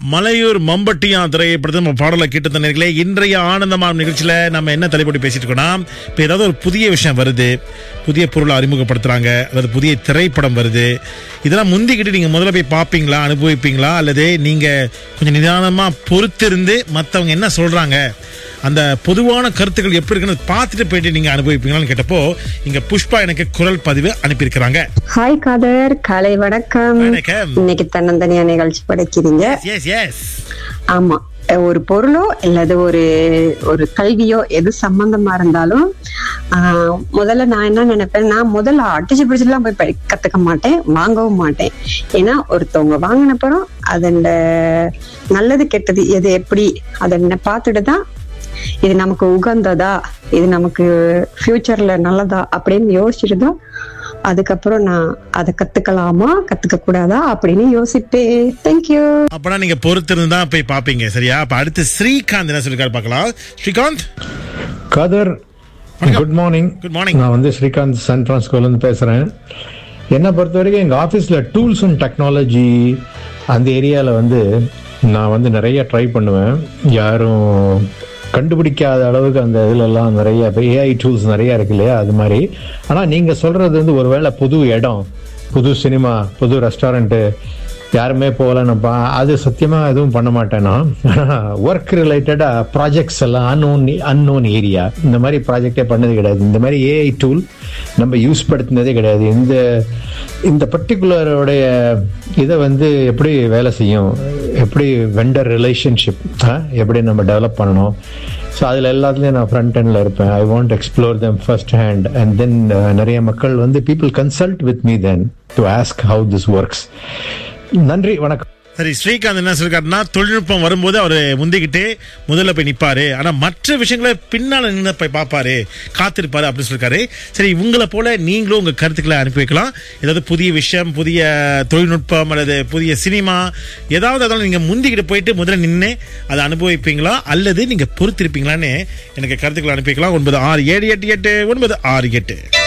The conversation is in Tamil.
மலையூர் மம்பட்டியா திரைப்படத்தை நம்ம பாடலை கேட்டு தந்தீர்களே இன்றைய ஆனந்தமான நிகழ்ச்சியில நம்ம என்ன தலைப்படி பேசிட்டு இருக்கோம்னா இப்போ ஏதாவது ஒரு புதிய விஷயம் வருது புதிய பொருளை அறிமுகப்படுத்துறாங்க அல்லது புதிய திரைப்படம் வருது இதெல்லாம் முந்திக்கிட்டு நீங்க முதல்ல போய் பார்ப்பீங்களா அனுபவிப்பீங்களா அல்லது நீங்க கொஞ்சம் நிதானமா பொறுத்திருந்து மற்றவங்க என்ன சொல்றாங்க அந்த பொதுவான கருத்துக்கள் எப்படி இருக்குன்னு பார்த்துட்டு போயிட்டு நீங்க அனுபவிப்பீங்களான்னு கேட்டப்போ இங்க புஷ்பா எனக்கு குரல் பதிவு அனுப்பியிருக்கிறாங்க ஹாய் காதர் காலை வணக்கம் வணக்கம். இன்னைக்கு தன்னந்தனியா நிகழ்ச்சி படைக்கிறீங்க எஸ் எஸ் ஆமா ஒரு பொருளோ அல்லது ஒரு ஒரு கல்வியோ எது சம்பந்தமா இருந்தாலும் ஆஹ், முதல்ல நான் என்ன நினைப்பேன் நான் முதல்ல அடிச்சு பிடிச்செல்லாம் போய் படி- கத்துக்க மாட்டேன் வாங்கவும் மாட்டேன் ஏன்னா ஒருத்தவங்க வாங்கினப்புறம் அதோட நல்லது கெட்டது எது எப்படி அதை பார்த்துட்டு தான் இது நமக்கு உகந்ததா இது நமக்கு ஃபியூச்சர்ல நல்லதா அப்படின்னு யோசிச்சுட்டு தான் அதுக்கப்புறம் நான் அதை கத்துக்கலாமா கத்துக்க கூடாதா அப்படின்னு யோசிப்பேன் தேங்க்யூ அப்பனா நீங்க பொறுத்திருந்து தான் போய் பாப்பீங்க சரியா அப்ப அடுத்து ஸ்ரீகாந்த் என்ன சொல்லிருக்காரு பார்க்கலாம் ஸ்ரீகாந்த் கதர் வணக்கம். குட் மார்னிங் குட் மார்னிங் நான் வந்து ஸ்ரீகாந்த் சான் பிரான்ஸ்கோலேருந்து பேசுகிறேன் என்னை பொறுத்த வரைக்கும் எங்கள் ஆஃபீஸில் டூல்ஸ் அண்ட் டெக்னாலஜி அந்த ஏரியாவில் வந்து நான் வந்து நிறைய ட்ரை பண்ணுவேன் யாரும் கண்டுபிடிக்காத அளவுக்கு அந்த இதுலலாம் நிறைய ஏஐ டூல்ஸ் நிறைய இருக்கு இல்லையா அது மாதிரி ஆனால் நீங்கள் சொல்கிறது வந்து ஒருவேளை புது இடம் புது சினிமா புது ரெஸ்டாரண்ட்டு யாருமே போகலன்னப்பா அது சத்தியமா எதுவும் பண்ண மாட்டேன் நான் ஒர்க் ரிலேட்டடா ப்ராஜெக்ட்ஸ் எல்லாம் அன்னோன் அன்னோன் ஏரியா இந்த மாதிரி ப்ராஜெக்டே பண்ணது கிடையாது இந்த மாதிரி ஏஐ டூல் நம்ம யூஸ் படுத்தினதே கிடையாது இந்த இந்த பர்டிகுலருடைய இதை வந்து எப்படி வேலை செய்யும் எப்படி வெண்டர் ரிலேஷன்ஷிப் எப்படி நம்ம டெவலப் பண்ணணும் ஸோ அதில் எல்லாத்துலேயும் நான் ஃப்ரண்ட் எண்டில் இருப்பேன் I want explore them first hand and then நிறைய மக்கள் வந்து people consult with me then to ask how this works நன்றி வணக்கம் சரி ஸ்ரீகாந்த் என்ன சொல்லிருக்காருன்னா தொழில்நுட்பம் வரும்போது அவரு முந்திக்கிட்டு முதல்ல போய் நிப்பாரு ஆனா மற்ற விஷயங்களை பின்னால நின்று போய் பார்ப்பாரு காத்திருப்பாரு அப்படின்னு சொல்லிருக்காரு சரி உங்களை போல நீங்களும் உங்க கருத்துக்களை அனுப்பி வைக்கலாம் ஏதாவது புதிய விஷயம் புதிய தொழில்நுட்பம் அல்லது புதிய சினிமா ஏதாவது அதெல்லாம் நீங்க முந்திக்கிட்டு போயிட்டு முதல்ல நின்று அதை அனுபவிப்பீங்களா அல்லது நீங்க பொறுத்திருப்பீங்களான்னு எனக்கு கருத்துக்களை அனுப்பி வைக்கலாம் ஒன்பது ஆறு ஏழு எட்டு எட்டு ஒன்பது ஆறு எட்டு